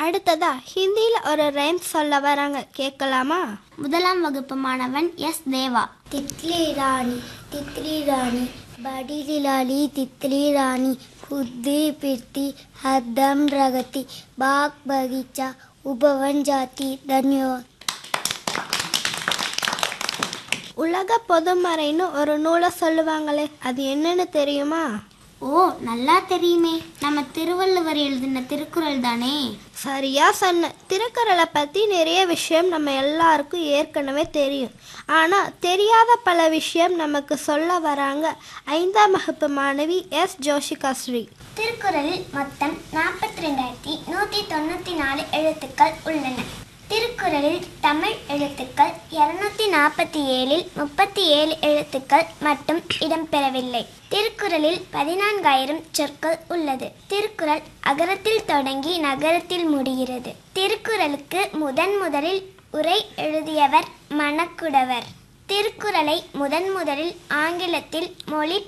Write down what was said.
அடுத்ததா ஹிந்தியில் ஒரு ரைம் சொல்ல வராங்க கேட்கலாமா முதலாம் வகுப்பு மாணவன் எஸ் தேவா तितली रानी तितली रानी बड़ी लाली तितली रानी खुदी फिरती हरदम रगती बाग बगीचा उपवन जाती धन्यवाद உலக பொதுமறைன்னு ஒரு நூலை சொல்லுவாங்களே அது என்னன்னு தெரியுமா ஓ நல்லா தெரியுமே நம்ம திருவள்ளுவர் எழுதின திருக்குறள் தானே சரியா சொன்ன திருக்குறளை பற்றி நிறைய விஷயம் நம்ம எல்லாருக்கும் ஏற்கனவே தெரியும் ஆனால் தெரியாத பல விஷயம் நமக்கு சொல்ல வராங்க ஐந்தாம் வகுப்பு மாணவி எஸ் ஜோஷிகா ஸ்ரீ திருக்குறளில் மொத்தம் நாற்பத்தி ரெண்டாயிரத்தி நூற்றி தொண்ணூற்றி நாலு எழுத்துக்கள் உள்ளன திருக்குறளில் தமிழ் எழுத்துக்கள் இருநூத்தி நாற்பத்தி ஏழில் முப்பத்தி ஏழு எழுத்துக்கள் மட்டும் இடம்பெறவில்லை திருக்குறளில் பதினான்காயிரம் சொற்கள் உள்ளது திருக்குறள் அகரத்தில் தொடங்கி நகரத்தில் முடிகிறது திருக்குறளுக்கு முதன் முதலில் உரை எழுதியவர் மணக்குடவர் திருக்குறளை முதன் முதலில் ஆங்கிலத்தில் மொழி